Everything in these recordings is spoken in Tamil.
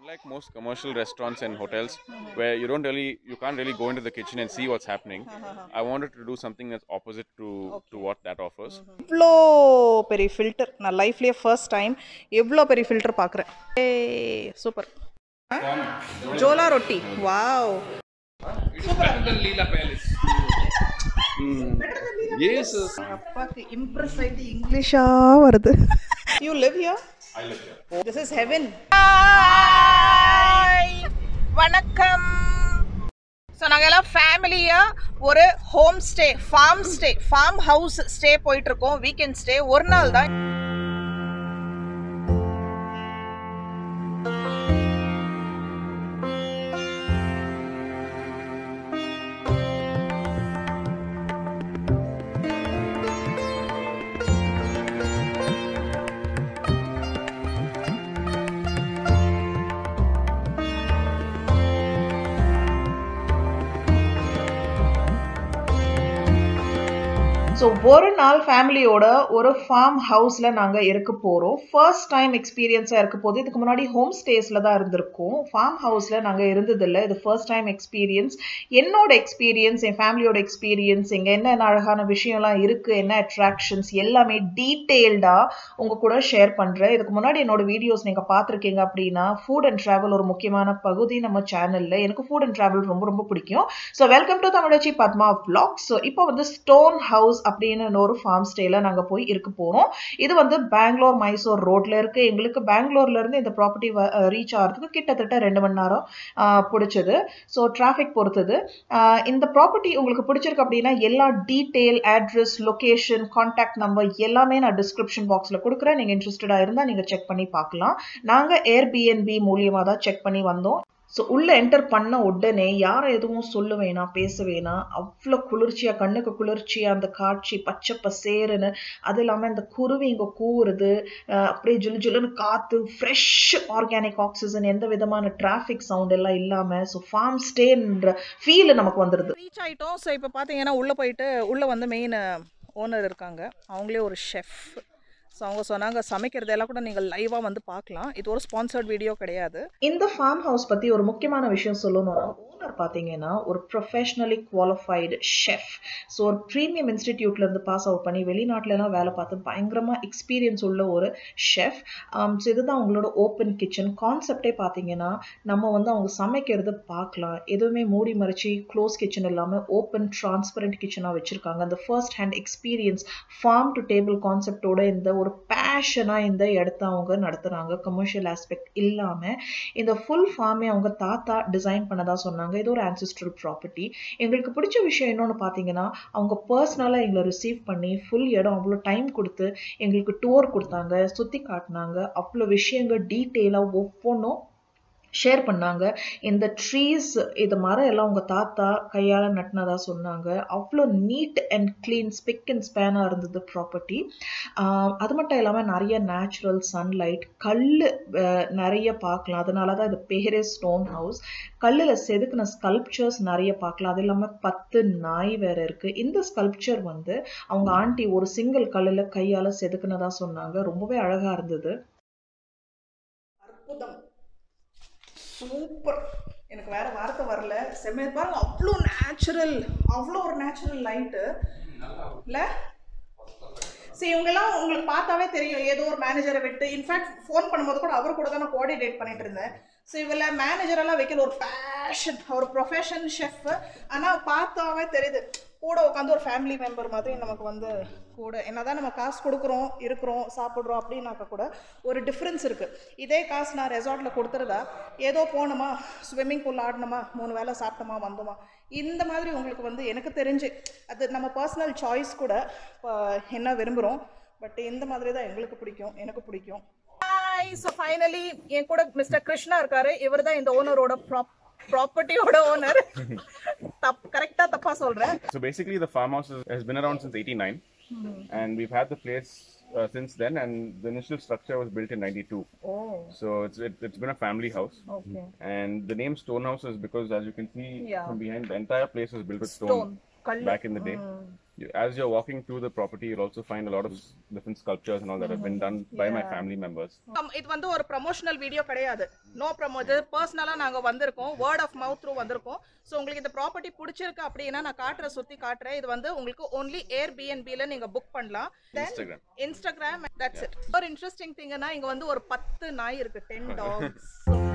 Unlike most commercial restaurants and hotels, where you don't really, you can't really go into the kitchen and see what's happening. I wanted to do something that's opposite to to what that offers. இவ்வளோ பெரிய ஃபில்டர் நான் லைஃப்லேயே ஃபர்ஸ்ட் டைம் எவ்வளோ பெரிய ஃபில்டர் பார்க்குறேன் ஏ super jola roti wow better than Leela Palace. Yes, yes. அப்பாக்கு இம்ப்ரெஸ் ஆயிட்டு இங்கிலீஷா வருது you live here I live here this is heaven வணக்கம் ஸோ நாங்கள் எல்லாம் ஃபேமிலியாக ஒரு home stay farm stay farm house stay போயிட்டு இருக்கோம் வீக்கெண்ட் ஸ்டே ஒரு நாள் தான் ஸோ ஒரு நாள் ஃபேமிலியோட ஒரு ஃபார்ம் ஹவுஸில் நாங்கள் இருக்க போகிறோம் ஃபர்ஸ்ட் டைம் எக்ஸ்பீரியன்ஸாக இருக்க போது இதுக்கு முன்னாடி ஹோம் ஸ்டேஸில் தான் இருந்திருக்கோம் ஃபார்ம் ஹவுஸில் நாங்கள் இருந்ததில்லை இது ஃபர்ஸ்ட் டைம் எக்ஸ்பீரியன்ஸ் என்னோட எக்ஸ்பீரியன்ஸ் என் ஃபேமிலியோட எக்ஸ்பீரியன்ஸ் இங்கே என்னென்ன அழகான விஷயம்லாம் இருக்குது என்ன அட்ராக்ஷன்ஸ் எல்லாமே டீட்டெயில்டாக உங்கள் கூட ஷேர் பண்ணுறேன் இதுக்கு முன்னாடி என்னோட வீடியோஸ் நீங்கள் பார்த்துருக்கீங்க அப்படின்னா ஃபுட் அண்ட் ட்ராவல் ஒரு முக்கியமான பகுதி நம்ம சேனலில் எனக்கு ஃபுட் அண்ட் ட்ராவல் ரொம்ப ரொம்ப பிடிக்கும் so welcome to Tamizhachi Padma vlog so இப்போ வந்து ஸ்டோன் ஹவுஸ் அப்படின்னு ஒரு ஃபார்ம் ஸ்டேல நாங்கள் போய் இருக்க போகிறோம் இது வந்து பெங்களூர் மைசூர் ரோட்ல இருக்கு எங்களுக்கு பெங்களூர்ல இருந்து இந்த ப்ராப்பர்ட்டி ரீச் ஆகிறதுக்கு கிட்டத்தட்ட ரெண்டு மணி நேரம் ஆஹ், பிடிச்சது ஸோ டிராஃபிக் பொறுத்தது ஆஹ், இந்த ப்ராப்பர்ட்டி உங்களுக்கு பிடிச்சிருக்கு அப்படின்னா எல்லா detail address location contact number எல்லாமே நான் டிஸ்கிரிப்ஷன் பாக்ஸில் கொடுக்குறேன் நீங்கள் இன்ட்ரெஸ்டடாக இருந்தால் நீங்கள் செக் பண்ணி பார்க்கலாம் நாங்கள் ஏர்பிஎன்பி மூலியமாக தான் செக் பண்ணி வந்தோம் ஸோ உள்ளே என்டர் பண்ண உடனே யாரை எதுவும் சொல்ல வேணாம் பேச வேணாம் அவ்வளோ குளிர்ச்சியாக கண்ணுக்கு குளிர்ச்சியாக அந்த காட்சி பச்சை பசேருன்னு அது இல்லாமல் இந்த குருவி இங்கே கூவுறது அஹ் அப்படியே ஜுலு ஜுலுன்னு காற்று ஃப்ரெஷ் ஆர்கானிக் ஆக்சிஜன் எந்த விதமான டிராஃபிக் சவுண்ட் எல்லாம் இல்லாமல் ஸோ ஃபார்ம் ஸ்டேன்ற ஃபீல் நமக்கு வந்துடுது ரீச் ஆகிட்டோம் ஸோ இப்போ பார்த்தீங்கன்னா உள்ளே போயிட்டு உள்ளே வந்து மெயின் ஓனர் இருக்காங்க அவங்களே ஒரு ஷெஃப் ஸோ அவங்க சொன்னாங்க சமைக்கிறதெல்லாம் கூட நீங்கள் லைவாக வந்து பார்க்கலாம் இது ஒரு ஸ்பான்சர்ட் வீடியோ கிடையாது இந்த ஃபார்ம் ஹவுஸ் பற்றி ஒரு முக்கியமான விஷயம் சொல்லணும்னா ஓனர் பார்த்தீங்கன்னா ஒரு ப்ரொஃபஷ்னலி குவாலிஃபைடு ஷெஃப் ஸோ ஒரு ப்ரீமியம் இன்ஸ்டிடியூட்லேருந்து பாஸ் அவுட் பண்ணி வெளிநாட்டிலலாம் வேலை பார்த்து பயங்கரமாக எக்ஸ்பீரியன்ஸ் உள்ள ஒரு ஷெஃப் ஸோ இதுதான் அவங்களோட ஓப்பன் கிச்சன் கான்செப்டே பார்த்தீங்கன்னா நம்ம வந்து அவங்க சமைக்கிறது பார்க்கலாம் எதுவுமே மூடி மறைச்சி க்ளோஸ் கிச்சன் இல்லாமல் ஓப்பன் டிரான்ஸ்பரண்ட் கிச்சனாக வச்சுருக்காங்க அந்த first hand experience farm to table கான்செப்டோட இந்த ஒரு பேஷனாக இந்த இடத்த அவங்க நடத்துகிறாங்க கமர்ஷியல் ஆஸ்பெக்ட் இல்லாமல் இந்த ஃபுல் ஃபார்மே அவங்க தாத்தா டிசைன் பண்ணதா சொன்னாங்க இது ஒரு ஆன்சிஸ்ட்ரல் ப்ராப்பர்ட்டி எங்களுக்கு பிடிச்ச விஷயம் என்னன்னு பார்த்தீங்கன்னா அவங்க பர்சனலாக எங்களை ரிசீவ் பண்ணி ஃபுல் இடம் அவ்வளோ டைம் கொடுத்து எங்களுக்கு டூர் கொடுத்தாங்க சுற்றி காட்டினாங்க அவ்வளோ விஷயங்கள் டீட்டெயிலாக ஒவ்வொன்றும் ஷேர் பண்ணாங்க இந்த ட்ரீஸ் இது மரம் எல்லாம் உங்கள் தாத்தா கையால் நட்டினதா சொன்னாங்க அவ்வளோ neat and clean spick and ஸ்பேனாக இருந்தது ப்ராப்பர்ட்டி அது மட்டும் இல்லாமல் நிறைய நேச்சுரல் சன்லைட் கல் நிறைய பார்க்கலாம் அதனால தான் இது பேரே ஸ்டோன் ஹவுஸ் கல்லில் செதுக்கின ஸ்கல்ப்சர்ஸ் நிறைய பார்க்கலாம் அது இல்லாமல் பத்து நாய் வேற இருக்குது இந்த ஸ்கல்ப்சர் வந்து அவங்க ஆண்டி ஒரு சிங்கிள் கல்லில் கையால் செதுக்குனதா சொன்னாங்க ரொம்பவே அழகாக இருந்தது அற்புதம் சூப்பர் எனக்கு வேற வார்த்தை வரல செம்ம பாருங்க அவ்வளோ நேச்சுரல் அவ்வளோ ஒரு நேச்சுரல் லைட்டு இல்லை சரி இவங்கெல்லாம் உங்களுக்கு பார்த்தாவே தெரியும் ஏதோ ஒரு மேனேஜரை விட்டு இன்ஃபேக்ட் ஃபோன் பண்ணும்போது கூட அவர் கூட தான் நான் கோஆர்டினேட் பண்ணிட்டு இருந்தேன் ஸோ இவள மேனேஜரெல்லாம் வைக்கல ஒரு பேஷன் ஒரு ப்ரொஃபஷன் ஷெஃப் ஆனால் பார்த்தாவே தெரியுது கூட உட்காந்து ஒரு ஃபேமிலி மெம்பர் மாதிரி நமக்கு வந்து கூட என்னதான் நம்ம காசு கொடுக்குறோம் இருக்கிறோம் சாப்பிட்றோம் அப்படின்னாக்க கூட ஒரு டிஃப்ரென்ஸ் இருக்குது இதே காசு நான் ரெசார்ட்டில் கொடுத்துருதா ஏதோ போனோமா ஸ்விம்மிங் பூல் ஆடினோமா மூணு வேளை சாப்பிட்டோமா வந்தோமா இந்த மாதிரி உங்களுக்கு வந்து எனக்கு தெரிஞ்சு அது நம்ம பர்சனல் சாய்ஸ் கூட இப்போ என்ன விரும்புகிறோம் பட் இந்த மாதிரி தான் எங்களுக்கு பிடிக்கும் எனக்கு பிடிக்கும் ஸோ ஃபைனலி என் கூட மிஸ்டர் கிருஷ்ணா இருக்காரு இவர் தான் இந்த ஓனரோட ப்ராப் ப்ராப்பர்ட்டியோட ஓனர் தப் கரெக்டாக தப்பாக சொல்கிறேன் So basically, the farmhouse is, has been around since '89, and we've had the place uh, since then. And the initial structure was built in '92. Oh So it's it, it's been a family house. Okay And the name Stone House is because, as you can see Yeah. from behind, the entire place was built with stone. Stone கல்லு. back in the day. You, as you're walking through the property, you'll also find a lot of s- different sculptures and all that have been done by my family members. Um, இது வந்து ஒரு ப்ரமோஷனல் வீடியோ கிடையாது நோ ப்ரமோ இது பர்சனலாக நாங்கள் வந்திருக்கோம் வேர்ட் ஆஃப் மவுத் த்ரூ வந்திருக்கோம் ஸோ உங்களுக்கு இந்த ப்ராப்பர்ட்டி பிடிச்சிருக்கு அப்படின்னா நான் காட்டுற சுற்றி காட்டுறேன் இது வந்து உங்களுக்கு ஒன்லி ஏர் பிஎன்பியில் நீங்கள் புக் பண்ணலாம் Instagram. இன்ஸ்டாகிராம் தட்ஸ் இட் ஒரு இன்ட்ரெஸ்டிங் திங்னா இங்கே வந்து ஒரு பத்து நாய் இருக்கு டென் டாக்ஸ்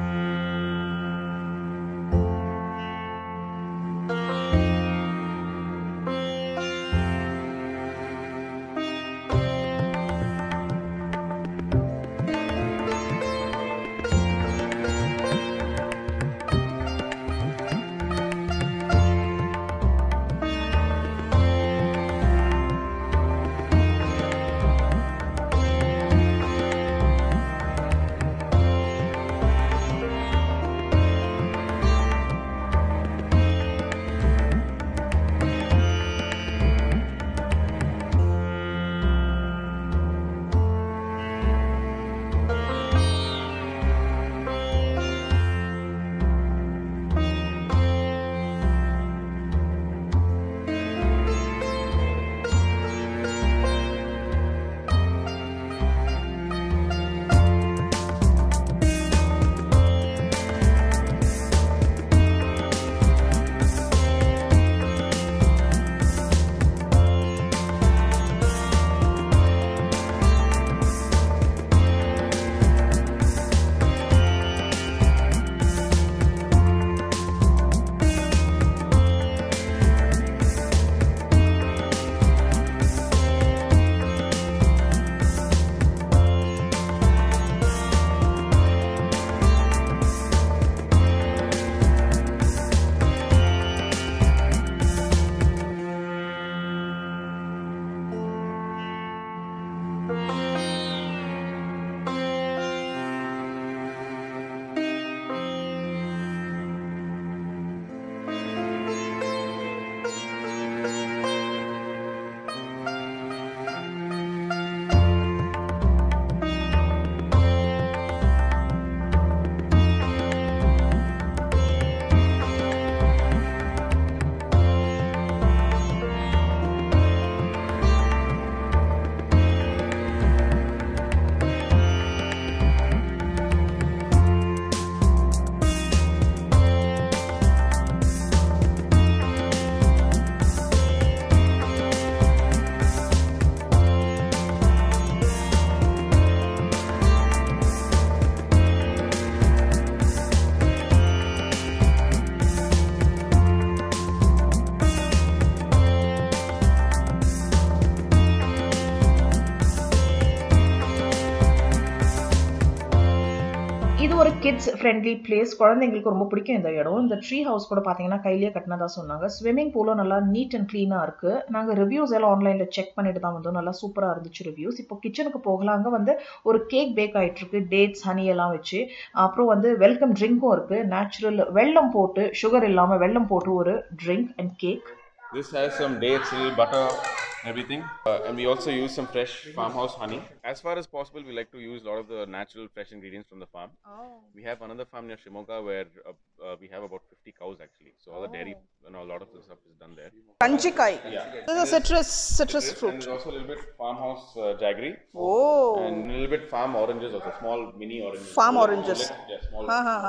இது ஒரு கிட்ஸ் ஃப்ரெண்ட்லி பிளேஸ் குழந்தைங்களுக்கு ரொம்ப பிடிக்கும் இந்த இடம் இந்த ட்ரீ ஹவுஸ் கூட பார்த்தீங்கன்னா கையிலேயே கட்டினதா சொன்னாங்க ஸ்விம்மிங் பூலும் நல்லா நீட் அண்ட் க்ளீனாக இருக்கு நாங்கள் ரிவ்யூஸ் எல்லாம் ஆன்லைனில் செக் பண்ணிட்டு தான் வந்தோம் நல்லா சூப்பராக இருந்துச்சு ரிவ்யூஸ் இப்போ கிச்சனுக்கு போகலாம் அங்கே வந்து ஒரு கேக் பேக் ஆயிட்டு இருக்கு டேட்ஸ் ஹனி எல்லாம் வச்சு அப்புறம் வந்து வெல்கம் ட்ரிங்க்கும் இருக்கு நேச்சுரல் வெல்லம் போட்டு சுகர் இல்லாமல் வெல்லம் போட்டு ஒரு drink and cake This has some dates, little butter, everything. Uh, and we also use some fresh farmhouse honey. As far as possible, we like to use a lot of the natural, fresh ingredients from the farm. We have another farm near Shimoga where uh, uh, we have about 50 cows actually. So all the dairy, you know, a lot of the stuff is done there. கஞ்சிக்காய் citrus citrus And fruit there's also a little bit farmhouse uh, jaggery. Oh And a little bit farm oranges also, small mini oranges. Farm oranges. Yeah, small.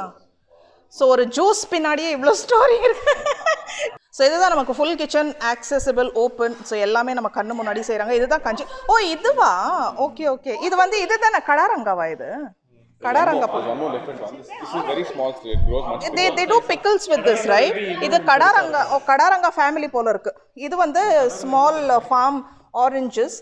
So ஒரு ஜூஸ் பின்னாடியே இவ்வளோ ஸ்டோரி இருக்கு ஸோ இதுதான் நமக்கு full kitchen accessible open so எல்லாமே நம்ம கண்ணு முன்னாடி செய்கிறாங்க இதுதான் கஞ்சி ஓ இதுவா ஓகே ஓகே இது வந்து இது தானே கடாரங்காவா இது கடாரங்கா There's one more different one. This, this is very small still. It grows much they they do pickles with this right இது கடாரங்கா ஓ கடாரங்கா ஃபேமிலி போல இருக்கு இது வந்து small farm oranges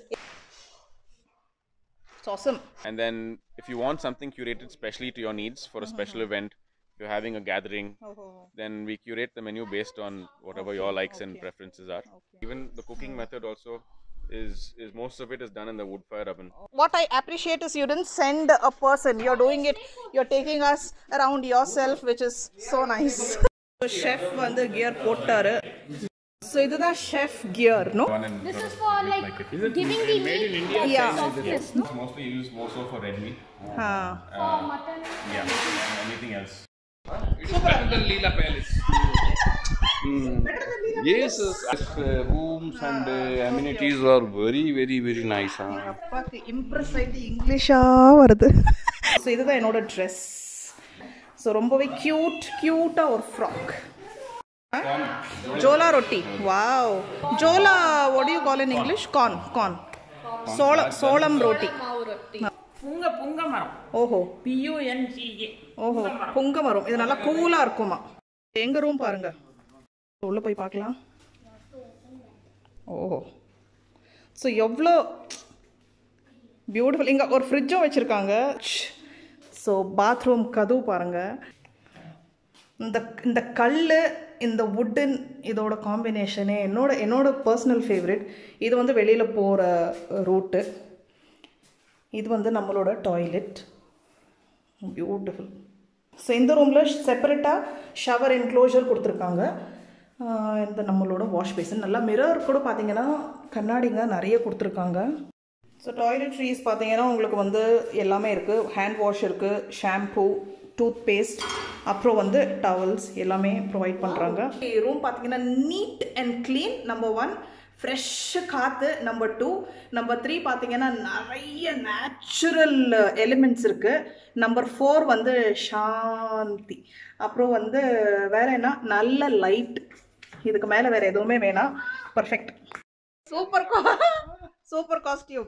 awesome And then if you want something curated specially to your needs for a special event, if you're having a gathering, then we curate the menu based on whatever your likes and preferences are. Even the cooking method also is is most of it is done in the wood fire oven. what I appreciate is you didn't send a person. You're doing it. You're taking us around yourself, which is so nice. chef வந்து gear போட்டாரு So இதுதான் chef gear, no? This is for like giving the meat Yeah. softness, no? It's mostly used more so for red meat. Huh. For mutton. Yeah, and anything else. It is better than Leela Palace. Yes, yes, uh, rooms and uh, amenities are very, very, very nice. Huh? அப்பாக்கு இம்ப்ரெஸ் ஆகிட்டு இங்கிலீஷாக வருது ஸோ இதுதான் என்னோட ட்ரெஸ் ஸோ ரொம்பவே க்யூட் க்யூட்டாக ஒரு ஃப்ராக் jola roti wow jola what do you call in English corn corn சோள சோளம் ரொட்டி புங்க புங்க மரம் ஓஹோ பியூஎன்சிஏ ஓஹோ பொங்க மரம் இது நல்லா கூலாக இருக்குமா எங்க ரூம் பாருங்க உள்ள போய் பார்க்கலாம் ஓஹோ ஸோ எவ்வளோ பியூட்டிஃபுல் இங்கே ஒரு ஃப்ரிட்ஜும் வச்சுருக்காங்க ஸோ பாத்ரூம் கதவு பாருங்க இந்த இந்த கல் இந்த வுட்டன் இதோட காம்பினேஷனே என்னோட என்னோட பர்சனல் ஃபேவரட் இது வந்து வெளியில் போகிற ரூட்டு இது வந்து நம்மளோட டாய்லெட் பியூட்டிஃபுல் ஸோ இந்த ரூமில் செப்பரேட்டாக ஷவர் என்க்ளோஷர் கொடுத்துருக்காங்க ஆஹ் இந்த நம்மளோட வாஷ் பேசின் நல்லா மிரர் கூட பார்த்தீங்கன்னா கண்ணாடிங்க நிறைய கொடுத்துருக்காங்க ஸோ டாய்லெட்ரிஸ் பார்த்தீங்கன்னா உங்களுக்கு வந்து எல்லாமே இருக்குது ஹேண்ட் வாஷ் இருக்குது ஷாம்பூ டூத் பேஸ்ட் அப்புறம் வந்து டவல்ஸ் எல்லாமே ப்ரொவைட் பண்ணுறாங்க ரூம் பார்த்தீங்கன்னா neat and clean number one fresh காற்று நம்பர் டூ நம்பர் த்ரீ பார்த்தீங்கன்னா நிறைய நேச்சுரல் எலிமெண்ட்ஸ் இருக்குது நம்பர் ஃபோர் வந்து சாந்தி அப்புறம் வந்து வேற என்ன நல்ல லைட் இதுக்கு மேலே வேற எதுவுமே வேணாம் perfect super super costume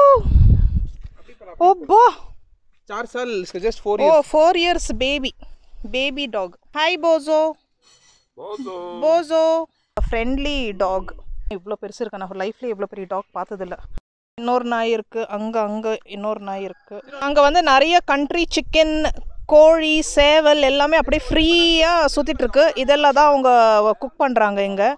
oh பா चार साल इसका just four oh four years baby baby dog hi போசோ போசோ ஃப்ரெண்ட்லி டாக் இவ்வளோ பெருசு இருக்கு நான் லைஃப்ல இவ்வளோ பெரிய டாக் பார்த்ததில்ல இன்னொரு நாய் இருக்கு அங்க அங்க இன்னொரு நாய் இருக்கு அங்க வந்து நிறைய கண்ட்ரி சிக்கன் கோழி சேவல் எல்லாமே அப்படியே ஃப்ரீயாக சுற்றிட்டு இருக்கு இதெல்லாம் தான் அவங்க குக் பண்ணுறாங்க இங்கே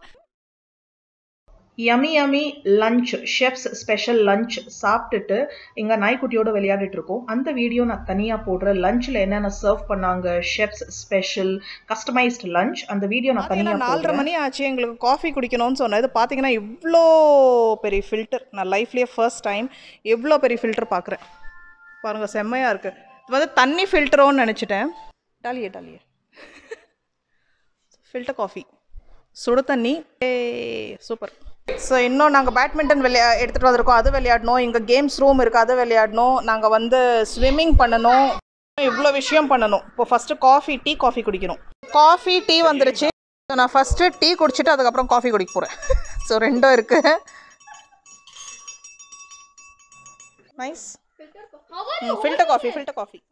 yummy yummy lunch chefs special lunch சாப்பிட்டுட்டு இங்கே நாய்க்குட்டியோட விளையாடிட்டு இருக்கோம் அந்த வீடியோ நான் தனியாக போடுறேன் லஞ்சில் என்னென்ன சர்வ் பண்ணாங்க ஷெஃப்ஸ் ஸ்பெஷல் கஸ்டமைஸ்ட் லஞ்ச் அந்த வீடியோ நான் தனியாக நாலரை மணி ஆச்சு எங்களுக்கு காஃபி குடிக்கணும்னு சொன்னது பார்த்தீங்கன்னா இவ்வளோ பெரிய ஃபில்டர் நான் லைஃப்லேயே ஃபர்ஸ்ட் டைம் எவ்வளோ பெரிய ஃபில்டர் பார்க்குறேன் பாருங்கள் செம்மையாக இருக்குது இது வந்து தண்ணி ஃபில்டரோன்னு நினச்சிட்டேன் டாலியே டாலியே ஃபில்டர் காஃபி சுடு தண்ணி ஏ சூப்பர் ஸோ இன்னும் நாங்கள் பேட்மிண்டன் விளையா எடுத்துகிட்டு வந்திருக்கோம் அது விளையாடணும் இங்கே கேம்ஸ் ரூம் இருக்குது அது விளையாடணும் நாங்கள் வந்து ஸ்விம்மிங் பண்ணணும் இவ்வளோ விஷயம் பண்ணணும் இப்போ ஃபஸ்ட்டு காஃபி டீ காஃபி குடிக்கணும் காஃபி டீ வந்துருச்சு ஸோ நான் ஃபஸ்ட்டு டீ குடிச்சிட்டு அதுக்கப்புறம் காஃபி குடிக்க போகிறேன் ஸோ ரெண்டும் இருக்குது nice filter coffee filter coffee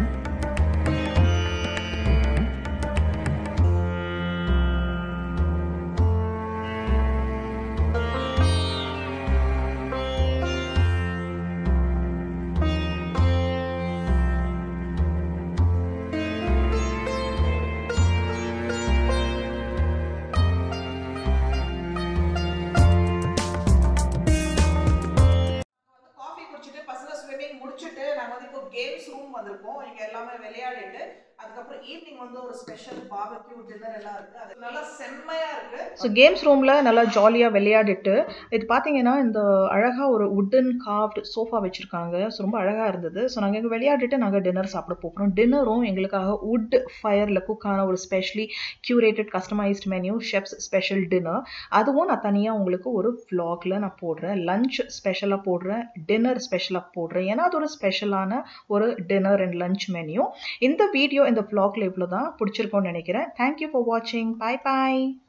coffee குடிச்சிட்டு பசங்க ஸ்விம்மிங் முடிச்சிட்டு நாங்கள் வந்து இப்போ கேம்ஸ் ரூம் வந்திருக்கோம் இங்கே எல்லாமே விளையாடிட்டு அதுக்கப்புறம் ஈவினிங் வந்து ஒரு ஸ்பெஷல் பாபக்யூ டின்னர் எல்லாம் இருக்கு அது நல்லா செம்மையா இருக்கு ஸோ கேம்ஸ் ரூமில் நல்லா ஜாலியாக விளையாடிட்டு இது பார்த்தீங்கன்னா இந்த அழகாக ஒரு உட்டன் காவ்டு சோஃபா வச்சுருக்காங்க ஸோ ரொம்ப அழகாக இருந்தது ஸோ நாங்கள் இங்கே விளையாடிட்டு நாங்கள் டின்னர் சாப்பிட போகிறோம் டின்னரும் எங்களுக்காக உட் ஃபயரில் குக்கான ஒரு specially curated customised menu chefs special dinner அதுவும் நான் தனியாக உங்களுக்கு ஒரு vlogல நான் போடுறேன் லஞ்ச் ஸ்பெஷலாக போடுறேன் டின்னர் ஸ்பெஷலாக போடுறேன் ஏன்னா அது ஒரு ஸ்பெஷலான ஒரு டின்னர் அண்ட் லஞ்ச் மெனு இந்த வீடியோ இந்த vlogல இவ்வளோ தான் பிடிச்சிருக்கோன்னு நினைக்கிறேன் தேங்க்யூ ஃபார் வாட்சிங் பாய் பாய்